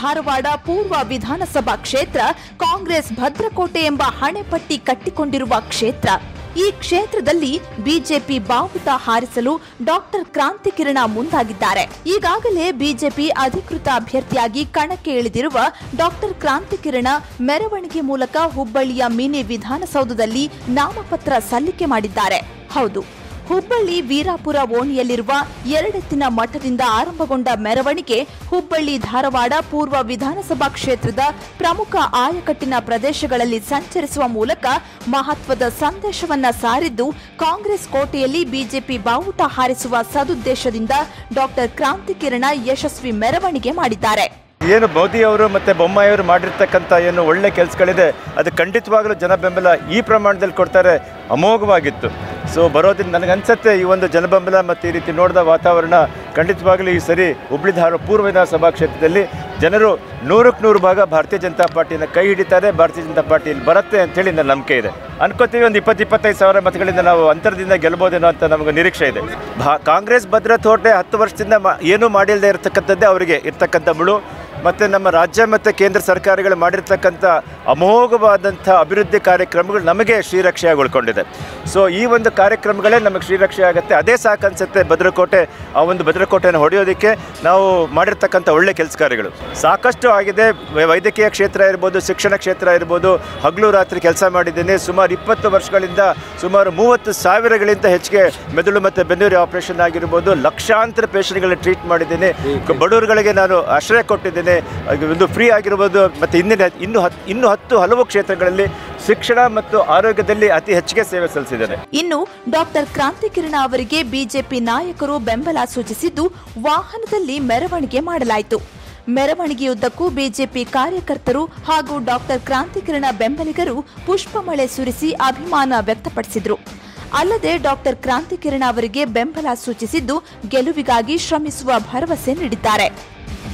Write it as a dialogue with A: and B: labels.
A: ಧಾರವಾಡ ಪೂರ್ವ ವಿಧಾನಸಭಾ ಕ್ಷೇತ್ರ ಕಾಂಗ್ರೆಸ್ ಭದ್ರಕೋಟೆ ಎಂಬ ಹಣೆಪಟ್ಟಿ ಕಟ್ಟಿಕೊಂಡಿರುವ ಕ್ಷೇತ್ರ ಈ ಕ್ಷೇತ್ರದಲ್ಲಿ ಬಿಜೆಪಿ ಬಾವುಟ ಹಾರಿಸಲು ಡಾಕ್ಟರ್ ಕ್ರಾಂತಿಕಿರಣ ಮುಂದಾಗಿದ್ದಾರೆ ಈಗಾಗಲೇ ಬಿಜೆಪಿ ಅಧಿಕೃತ ಅಭ್ಯರ್ಥಿಯಾಗಿ ಕಣಕ್ಕೆ ಇಳಿದಿರುವ ಡಾಕ್ಟರ್ ಕ್ರಾಂತಿಕಿರಣ ಮೆರವಣಿಗೆ ಮೂಲಕ ಹುಬ್ಬಳ್ಳಿಯ ಮಿನಿ ವಿಧಾನಸೌಧದಲ್ಲಿ ನಾಮಪತ್ರ ಸಲ್ಲಿಕೆ ಮಾಡಿದ್ದಾರೆ ಹೌದು ಹುಬ್ಬಳ್ಳಿ ವೀರಾಪುರ ಓಣಿಯಲ್ಲಿರುವ ಎರಡೆತ್ತಿನ ಮಠದಿಂದ ಆರಂಭಗೊಂಡ ಮೆರವಣಿಗೆ ಹುಬ್ಬಳ್ಳಿ ಧಾರವಾಡ ಪೂರ್ವ ವಿಧಾನಸಭಾ ಕ್ಷೇತ್ರದ ಪ್ರಮುಖ ಆಯಕಟ್ಟಿನ ಪ್ರದೇಶಗಳಲ್ಲಿ ಸಂಚರಿಸುವ ಮೂಲಕ ಮಹತ್ವದ ಸಂದೇಶವನ್ನ ಸಾರಿದ್ದು ಕಾಂಗ್ರೆಸ್ ಕೋಟೆಯಲ್ಲಿ ಬಿಜೆಪಿ ಬಾವುಟ ಹಾರಿಸುವ ಸದುದ್ದೇಶದಿಂದ ಡಾಕ್ಟರ್ ಕ್ರಾಂತಿಕಿರಣ ಯಶಸ್ವಿ ಮೆರವಣಿಗೆ ಮಾಡಿದ್ದಾರೆ
B: ಏನು ಮೋದಿ ಅವರು ಮತ್ತು ಬೊಮ್ಮಾಯಿಯವರು ಮಾಡಿರ್ತಕ್ಕಂಥ ಏನು ಒಳ್ಳೆ ಕೆಲಸಗಳಿದೆ ಅದು ಖಂಡಿತವಾಗಲೂ ಜನ ಬೆಂಬಲ ಈ ಪ್ರಮಾಣದಲ್ಲಿ ಕೊಡ್ತಾರೆ ಅಮೋಘವಾಗಿತ್ತು ಸೊ ಬರೋದ್ರಿಂದ ನನಗನ್ಸುತ್ತೆ ಈ ಒಂದು ಜನಬೆಂಬಲ ಮತ್ತು ಈ ರೀತಿ ನೋಡಿದ ವಾತಾವರಣ ಖಂಡಿತವಾಗಲೂ ಈ ಸರಿ ಹುಬ್ಳಿ ಧಾರವಾಡ ಪೂರ್ವ ವಿಧಾನಸಭಾ ಕ್ಷೇತ್ರದಲ್ಲಿ ಜನರು ನೂರಕ್ಕೆ ನೂರು ಭಾಗ ಭಾರತೀಯ ಜನತಾ ಪಾರ್ಟಿನ ಕೈ ಹಿಡಿತಾರೆ ಭಾರತೀಯ ಜನತಾ ಪಾರ್ಟಿಯಲ್ಲಿ ಬರುತ್ತೆ ಅಂತೇಳಿ ನನ್ನ ನಂಬಿಕೆ ಇದೆ ಅನ್ಕೋತೀವಿ ಒಂದು ಇಪ್ಪತ್ತು ಇಪ್ಪತ್ತೈದು ಸಾವಿರ ಮತಗಳಿಂದ ನಾವು ಅಂತರದಿಂದ ಗೆಲ್ಬೋದೇನೋ ಅಂತ ನಮಗೆ ನಿರೀಕ್ಷೆ ಇದೆ ಭಾ ಕಾಂಗ್ರೆಸ್ ಭದ್ರತೋಟೆ ಹತ್ತು ವರ್ಷದಿಂದ ಮಾ ಏನೂ ಮಾಡಿಲ್ಲದೆ ಇರತಕ್ಕಂಥದ್ದೇ ಅವರಿಗೆ ಇರ್ತಕ್ಕಂಥ ಮುಳು ಮತ್ತು ನಮ್ಮ ರಾಜ್ಯ ಮತ್ತು ಕೇಂದ್ರ ಸರ್ಕಾರಗಳು ಮಾಡಿರ್ತಕ್ಕಂಥ ಅಮೋಘವಾದಂಥ ಅಭಿವೃದ್ಧಿ ಕಾರ್ಯಕ್ರಮಗಳು ನಮಗೆ ಶ್ರೀರಕ್ಷೆಯಾಗಿ ಉಳ್ಕೊಂಡಿದೆ ಸೊ ಈ ಒಂದು ಕಾರ್ಯಕ್ರಮಗಳೇ ನಮಗೆ ಶ್ರೀರಕ್ಷೆ ಆಗುತ್ತೆ ಅದೇ ಸಾಕು ಅನ್ಸುತ್ತೆ ಭದ್ರಕೋಟೆ ಆ ಒಂದು ಭದ್ರಕೋಟೆಯನ್ನು ಹೊಡೆಯೋದಕ್ಕೆ ನಾವು ಮಾಡಿರ್ತಕ್ಕಂಥ ಒಳ್ಳೆ ಕೆಲಸ ಕಾರ್ಯಗಳು ಸಾಕಷ್ಟು ಆಗಿದೆ ವೈ- ವೈದ್ಯಕೀಯ ಕ್ಷೇತ್ರ ಇರ್ಬೋದು ಶಿಕ್ಷಣ ಕ್ಷೇತ್ರ ಇರ್ಬೋದು ಹಗಲು ರಾತ್ರಿ ಕೆಲಸ ಮಾಡಿದ್ದೀನಿ ಸುಮಾರು ಇಪ್ಪತ್ತು ವರ್ಷಗಳಿಂದ ಸುಮಾರು ಮೂವತ್ತು ಸಾವಿರಗಳಿಂದ ಹೆಚ್ಚಿಗೆ ಮೆದುಳು ಮತ್ತು ಬೆನ್ನುರಿ ಆಪರೇಷನ್ ಆಗಿರ್ಬೋದು ಲಕ್ಷಾಂತರ ಪೇಷಂಟ್ಗಳನ್ನ ಟ್ರೀಟ್ ಮಾಡಿದ್ದೀನಿ ಕ- ಬಡವರುಗಳಿಗೆ ನಾನು ಆಶ್ರಯ ಕೊಟ್ಟಿದ್ದೇನೆ ಅದು ಒಂದು ಫ್ರೀ ಆಗಿರ್ಬೋದು ಮತ್ತು ಇನ್ನಿನ ಇನ್ನು ಹತ್ತು ಇನ್ನು ಹತ್ತು ಹಲವು ಕ್ಷೇತ್ರಗಳಲ್ಲಿ ಶಿಕ್ಷಣ ಮತ್ತು ಆರೋಗ್ಯದಲ್ಲಿ ಅತಿ ಹೆಚ್ಚಿಗೆ ಸೇವೆ ಸಲ್ಲಿಸಿದ್ದೇನೆ
A: ಇನ್ನು ಡಾಕ್ಟರ್ ಕ್ರಾಂತಿಕಿರಣ ಅವರಿಗೆ ಬಿಜೆಪಿ ನಾಯಕರು ಬೆಂಬಲ ಸೂಚಿಸಿದ್ದು ವಾಹನದಲ್ಲಿ ಮೆರವಣಿಗೆ ಮಾಡಲಾಯಿತು ಮೆರವಣಿಗೆಯುದ್ದಕ್ಕೂ ಬಿಜೆಪಿ ಕಾರ್ಯಕರ್ತರು ಹಾಗೂ ಡಾಕ್ಟರ್ ಕ್ರಾಂತಿಕಿರಣ ಬೆಂಬಲಿಗರು ಪುಷ್ಪಮಳೆ ಸುರಿಸಿ ಅಭಿಮಾನ ವ್ಯಕ್ತಪಡಿಸಿದ್ರು ಅಲ್ಲದೆ ಡಾಕ್ಟರ್ ಕ್ರಾಂತಿಕಿರಣ ಅವರಿಗೆ ಬೆಂಬಲ ಸೂಚಿಸಿದ್ದು ಗೆಲುವಿಗಾಗಿ ಶ್ರಮಿಸುವ ಭರವಸೆ ನೀಡಿದ್ದಾರೆ